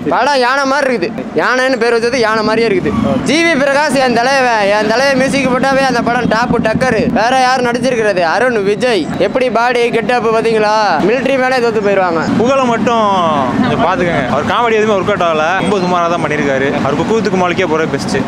படம் யானை மாதிரி இருக்குது யானைன்னு பேர் வச்சது யானை மாதிரியே இருக்குது ஜிவி பிரகாஷ் என் தலைவன் என் தலைவன் மியூசிக் போட்டாவே அந்த படம் டாப்பு டக்கரு வேற யார் நடிச்சிருக்கிறது அருண் விஜய் எப்படி பாடி கெட்டப் பாத்தீங்களா மிலிட்ரி மேலே தோத்து போயிடுவாங்க புகழை மட்டும் கொஞ்சம் பார்த்துக்கங்க அவர் காமெடி எதுவுமே ஒர்க் அவுட் ஆகல ரொம்ப சுமாராக தான் பண்ணியிருக்காரு அவர் குக்கூத்துக்கு மாளிகையே போகிற பெஸ்ட்டு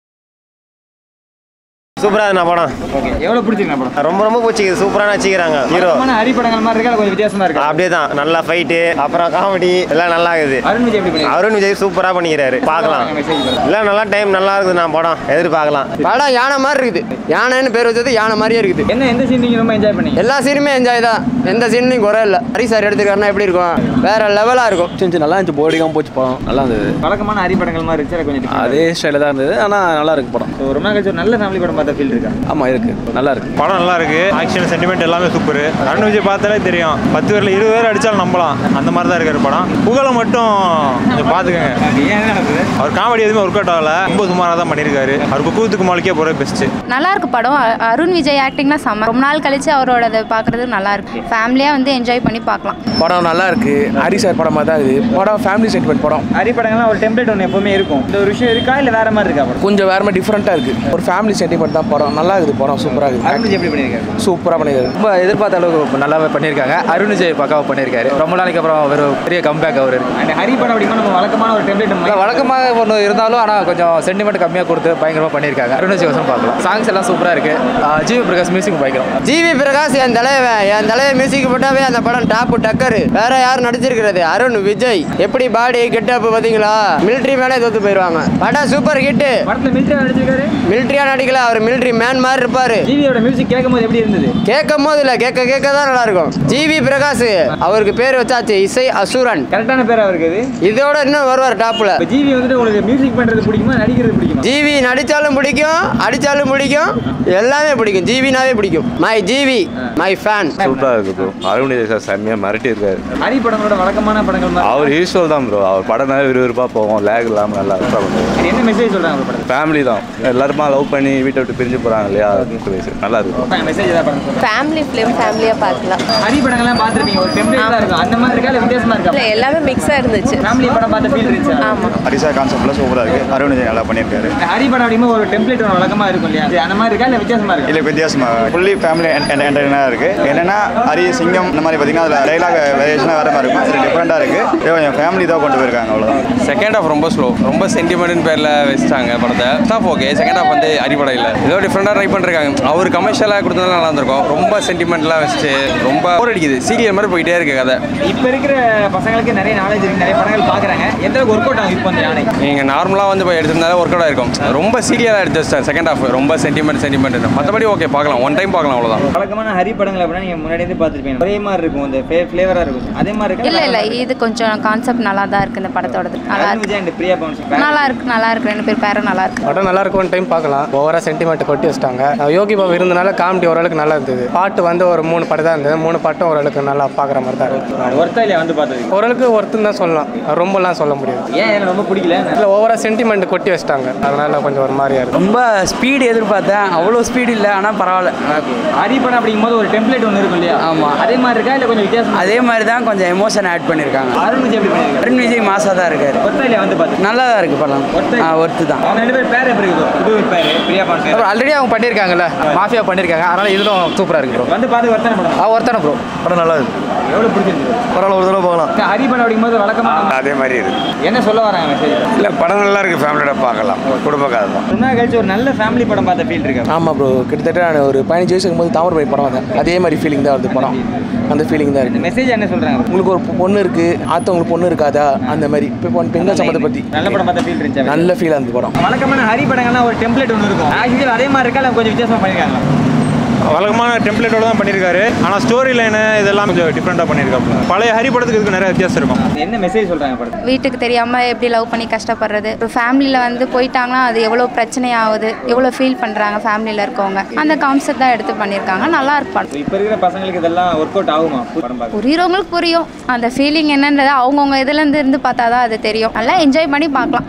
சூப்பரா இருந்தா படம் ஓகே எவ்வளவு பிடிச்சிருக்கா படம் ரொம்ப ரொம்ப பிடிச்சிக்குது சூப்பரா நடிச்சிக்கிறாங்க ஹீரோ வழக்கமான ஹரி படங்கள் மாதிரி இருக்கா இல்ல கொஞ்சம் வித்தியாசமா இருக்கா அப்படியே தான் நல்லா ஃபைட்டு அப்புறம் காமெடி எல்லாம் நல்லா இருக்குது அருண் விஜய் எப்படி பண்ணி அருண் விஜய் சூப்பரா பண்ணிக்கிறாரு பார்க்கலாம் மெசேஜ் பண்ணுங்க இல்லை நல்லா டைம் நல்லா இருக்குது நான் படம் எதிர்பார்க்கலாம் படம் யானை மாதிரி இருக்குது யானைன்னு பேர் வச்சது யானை மாதிரியே இருக்குது என்ன எந்த சீன் நீங்க ரொம்ப என்ஜாய் பண்ணீங்க எல்லா சீனுமே என்ஜாய் தான் எந்த சீன்லையும் குறை இல்லை ஹரி சார் எடுத்துக்காருன்னா எப்படி இருக்கும் வேற லெவலாக இருக்கும் இருந்துச்சு நல்லா இருந்துச்சு போர்டிக்காம போச்சு படம் நல்லா இருந்தது வழக்கமான ஹரி படங்கள் மாதிரி இருந்துச்சு கொஞ்சம் different ஆ அதே ஸ்டைலில் தான் இருந்தது ஆனால் நல்லா இருக்கு படம் இருக்கு. ரொம்ப நாள் கழிச்சு ஒரு நல்ல ஃபேமிலி படம் பார்த்த ஃபீல் இருக்கா ஆமாம் இருக்கு நல்லா இருக்கு படம் நல்லா இருக்கு ஆக்ஷன் சென்டிமெண்ட் எல்லாமே சூப்பர் அருண் விஜய் பார்த்தாலே தெரியும் பத்து பேரில் இருபது பேர் அடிச்சாலும் நம்பலாம் அந்த மாதிரி தான் இருக்காரு படம் புகழை மட்டும் கொஞ்சம் பார்த்துக்கங்க ஏன் என்ன நடக்குது அவர் காமெடி எதுவுமே ஒர்க் அவுட் ஆகல ரொம்ப சுமாராக தான் பண்ணியிருக்காரு அவர் குக்கூத்துக்கு மாளிகையே போகிற பெஸ்ட்டு நல்லா இருக்கு படம் அ- அருண் விஜய் ஆக்டிங்னா செம்ம ரொம்ப நாள் கழிச்சு அவரோட பார்க்கறது நல்லா இருக்கு ஃபேமிலியாக வந்து என்ஜாய் பண்ணி பார்க்கலாம் படம் நல்லா இருக்கு ஹரி சார் படம் மாதிரி தான் இருக்குது படம் ஃபேமிலி சென்டிமெண்ட் படம் ஹரி படங்கள்லாம் ஒரு டெம்ப்ளேட் ஒன்று எப்பவுமே இருக்கும் இந்த ஒரு விஷயம் இருக்கா இல்ல வேற மாதிரி இருக்கா படம் கொஞ்சம் வேற மாதிரி டிஃப்ரெண்ட்டாக இருக்குது ஒரு ஃபேமிலி சென்டிமெண்ட் தான் படம் நல்லா இருக்குது படம் சூப்பராக அருண் இருக்குது விஜய் எப்படி பண்ணியிருக்காரு சூப்பராக பண்ணியிருக்காரு ரொம்ப எதிர்பார்த்த அளவுக்கு நல்லாவே பண்ணியிருக்காங்க அருண் விஜய் பக்காவாக பண்ணியிருக்காரு ரொம்ப நாளைக்கு அப்புறம் ஒரு பெரிய கம்பேக் அவர் இருக்கு அண்ட் ஹரி படம் அப்படின்னா நம்ம வழக்கமான ஒரு டெம்ப்ளேட் வழக்கமாக ஒன்று இருந்தாலும் ஆனால் கொஞ்சம் சென்டிமெண்ட் கம்மியாக கொடுத்து பயங்கரமாக பண்ணியிருக்காங்க அருண் விஜய் வசம் பார்க்கலாம் சாங்ஸ் எல்லாம் சூப்பராக இருக்கு ஆஹ் ஜிவி பிரகாஷ் மியூசிக் பயங்கரம் ஜிவி பிரகாஷ் என் தலைவன் என் தலைவன் மியூசிக் போட்டாவே அந்த படம் டாப்பு டக்கரு வேற யார் நடிச்சிருக்கிறது அருண் விஜய் எப்படி பாடி கெட்டப் பாத்தீங்களா மிலிட்ரி மேலே தோத்து போயிடுவாங்க படம் சூப்பர் ஹிட்டு படத்துல மிலிட்டரி நடிச்சிருக்காரு மிலிட்ரியா நடிக்கல அவர் மிலிட்ரி மேன் மாதிரி இருப்பாரு ஜிவியோட மியூசிக் கேட்கும் போது எப்படி இருந்தது கேட்கும் போது இல்ல கேட்க கேட்க தான் நல்லா இருக்கும் ஜிவி பிரகாஷ் அவருக்கு பேர் வச்சாச்சு இசை அசுரன் கரெக்டான பேர் அவருக்கு இது இதோட இன்னும் வருவார் டாப்ல இப்போ ஜிவி வந்துட்டு உங்களுக்கு மியூசிக் பண்றது பிடிக்குமா நடிக்கிறது பிடிக்குமா ஜிவி நடிச்சாலும் பிடிக்கும் அடிச்சாலும் பிடிக்கும் எல்லாமே பிடிக்கும் ஜிவினாவே பிடிக்கும் மை ஜிவி மை ஃபேன் சூப்பராக இருக்கு ப்ரோ அருண் விஜய் சார் செம்மையாக மிரட்டி இருக்காரு ஹரி படங்களோட வழக்கமான படங்கள் மாதிரி அவர் யூஸ்வல் தான் ப்ரோ அவர் படம் தான் விறுவிறுப்பாக போவோம் லேக் இல்லாமல் நல்லா சூப்பராக பண்ணுவார் சரி, என்ன மெசேஜ் சொல்றாங்க படம் ஃபேமிலி தான் எல்லாருமா லவ் பண்ணி வீட்டை விட்டு பிரிஞ்சு போகிறாங்க இல்லையா அதுன்னு சொல்லி நல்லா இருக்கும் மெசேஜ் ஏதாவது படம் சொல்லுங்க ஃபேமிலி ஃபிலிம் ஃபேமிலியாக பார்க்கலாம் ஹரி படங்கள்லாம் பார்த்துருப்பீங்க ஒரு டெம்ப்ளேட் தான் இருக்கும் அந்த மாதிரி இருக்கா இல்லை வித்தியாசமா இருக்கா இல்லை எல்லாமே மிக்ஸாக இருந்துச்சு ஃபேமிலி படம் பார்த்த ஃபீல் இருந்துச்சு ஆமாம் ஹரிசா கான்செப்ட்ல சூப்பரா இருக்கு அருண் விஜய் நல்லா பண்ணியிருக்காரு ஹரி படம் அப்படிங்கும்போது ஒரு டெம்ப்ளேட் ஒன்று வழக்கமா இருக்கும் இல்லையா அது அந்த மாதிரி இருக்கா இல்லை வித்தியாசமா இருக்கா இல்லை வித்தியாசமா ஃபுல்லி ஃபேமிலி என்டர்டைனாக இருக்கு என்னன்னா ஹரி சிங்கம் இந்த மாதிரி பார்த்தீங்கன்னா அதில் டைலாக் வேரியேஷனாக வேற மாதிரி இருக்கும் இது டிஃப்ரெண்டாக இருக்கு இது கொஞ்சம் ஃபேமிலி தான் கொண்டு போயிருக்காங்க அவ்வளோதான் செகண்ட் ஹாஃப் ரொம்ப ஸ்லோ ரொம்ப சென்டிமெண்ட் பேரில் வச்சுட்டாங்க படத்தை first half okay second half வந்து அடிப்படை இல்லை ஏதோ டிஃப்ரெண்டாக ட்ரை பண்ணிருக்காங்க அவர் கமர்ஷியலாக கொடுத்ததுனால நல்லா இருந்திருக்கும் ரொம்ப சென்டிமெண்ட்லாம் வச்சுட்டு ரொம்ப போர் அடிக்குது சீரியல் மாதிரி போயிட்டே இருக்கு கதை இப்போ இருக்கிற பசங்களுக்கு நிறைய நாலேஜ் இருக்கு நிறைய படங்கள் பார்க்குறாங்க எந்த அளவுக்கு ஒர்க் அவுட் ஆகும் இப்போ அந்த யானை நீங்கள் நார்மலாக வந்து இப்போ எடுத்திருந்தாலே ஒர்க் அவுட் ஆயிருக்கும் ரொம்ப சீரியலாக எடுத்து வச்சிட்டேன் செகண்ட் ஹாஃப் ரொம்ப சென்டிமெண்ட் சென்டிமெண்ட் மற்றபடி ஓகே பார்க்கலாம் ஒன் டைம் பார்க்கலாம் அவ்வளோதான் வழக்கமான ஹரி படங்கள் அப்படின்னா நீங்கள் முன்னாடி இருந்து பார்த்துருப்பீங்க ஒரே மாதிரி இருக்கும் அந்த ஃப்ளேவராக இருக்கும் அதே மாதிரி இருக்கா இல்லை இல்லை இது கொஞ்சம் கான்செப்ட் நல்லா தான் இருக்குது இந்த படத்தோடது நல்லா அருண் இருக்கு விஜய் அண்ட் பிரியா பவன் சிங் நல்லா இருக்கு நல்லா இருக்கு ரெண்டு பேர் பேரும் நல்லா இருக்கு படம் நல்லா இருக்கும் டைம் பார்க்கலாம் ஓவரா சென்டிமெண்ட் கொட்டி வச்சிட்டாங்க யோகி பாபு இருந்தனால காமெடி ஓரளவுக்கு நல்லா இருந்தது பாட்டு வந்து ஒரு மூணு பாட்டு தான் இருந்தது மூணு பாட்டும் ஓரளவுக்கு நல்லா பார்க்குற மாதிரி தான் இருக்கு ஒர்த்தா இல்லையா வந்து பார்த்தது ஓரளவுக்கு ஒருத்தன் தான் சொல்லலாம் ரொம்பலாம் சொல்ல முடியாது ஏன் எனக்கு ரொம்ப பிடிக்கல இல்லை ஓவரா சென்டிமெண்ட் கொட்டி வச்சிட்டாங்க அதனால கொஞ்சம் ஒரு மாதிரியா இருக்கு ரொம்ப ஸ்பீடு எதிர்பார்த்தேன் அவ்வளோ ஸ்பீடு இல்லை ஆனால் பரவாயில்ல ஹரி படம் அப்படிங்கும்போது ஒரு டெம்ப்ளேட் ஒன்று இருக்கும் இல்லையா ஆமா. அதே மாதிரி இருக்கா இல்லை கொஞ்சம் வித்தியாசம் அதே மாதிரி தான் கொஞ்சம் எமோஷன் ஆட் பண்ணியிருக்காங்க அருண் விஜய் எப்படி பண்ணியிருக்காரு அருண் விஜய் மாசாக தான் இருக்காரு ஒர்த்தா இல்லையா வந்து பார்த்து நல்லா தான் இருக்கு படம் ஒர்த்து ஒர்த்து தான் அவங்க ரெண்டு பேர் பேர் எப்படி இருக்கும் புது பேர் பிரியா பவன் பேர் ஆல்ரெடி அவங்க பண்ணியிருக்காங்கல்ல மாஃபியா பண்ணியிருக்காங்க அதனால இதுவும் சூப்பராக இருக்கு ப்ரோ வந்து பார்த்து ஒருத்தனை படம் ஆ ஒருத்தானே ப்ரோ படம் நல்லா இருக்கு எவ்வளோ பிடிச்சிருக்கு பரவாயில்ல ஒரு தடவை போகலாம் ஹரி படம் அப்படிங்கும்போது வழக்கமாக அதே மாதிரி இருக்கு என்ன சொல்ல வராங்க மெசேஜ் இல்லை படம் நல்லா இருக்கு ஃபேமிலியோட பார்க்கலாம் குடும்ப கதை தான் ரொம்ப நாள் கழிச்சு ஒரு நல்ல ஃபேமிலி படம் பார்த்த ஃபீல் இருக்கா ஆமாம் ப்ரோ கிட்டத்தட்ட நான் ஒரு பதினஞ்சு வயசு இருக்கும்போது தாமரை படம் வந்தேன் அதே மாதிரி ஃபீலிங் தான் வருது படம் அந்த ஃபீலிங் தான் இருக்கு மெசேஜ் என்ன சொல்றாங்க உங்களுக்கு ஒரு பொண்ணு இருக்கு ஆத்தவங்களுக்கு பொண்ணு இருக்காதா அந்த மாதிரி இப்போ பொன் பெண்கள் சம்மந்தத்தை பற்றி நல்ல படம் பார்த்த ஃபீல் இருந்துச்சு நல்ல ஃபீல் அந்த படம் வழக்கமான ஹரி படங்கள்லாம் ஒரு டெம்ப்ளேட் ஒன்று இருக்கும் ஆக்சுவலி அதே மாதிரி இருக்கா இல்லை கொஞ்சம் வித்தியாசமா பண்ணிருக்காங்களா வழக்கமான டெம்ப்ளேட்டோட தான் பண்ணியிருக்காரு ஆனால் ஸ்டோரி லைனு இதெல்லாம் கொஞ்சம் டிஃப்ரெண்ட்டாக பண்ணியிருக்காப்புல பழைய ஹரி படத்துக்கு இதுக்கு நிறைய வித்தியாசம் இருக்கும் என்ன மெசேஜ் சொல்றாங்க படத்தை வீட்டுக்கு தெரியாமல் எப்படி லவ் பண்ணி கஷ்டப்படுறது ஒரு ஃபேமிலியில் வந்து போயிட்டாங்கன்னா அது எவ்வளோ பிரச்சனை ஆகுது எவ்வளோ ஃபீல் பண்ணுறாங்க ஃபேமிலியில் இருக்கவங்க அந்த கான்செப்ட் தான் எடுத்து பண்ணியிருக்காங்க நல்லா இருக்கு படம் இப்போ இருக்கிற பசங்களுக்கு இதெல்லாம் ஒர்க் அவுட் ஆகுமா படம் பார்க்க புரியுறவங்களுக்கு புரியும் அந்த ஃபீலிங் என்னன்றது அவங்கவுங்க இதுலேருந்து இருந்து பார்த்தா தான் அது தெரியும் நல்லா என்ஜாய் பண்ணி பார்க்கலாம்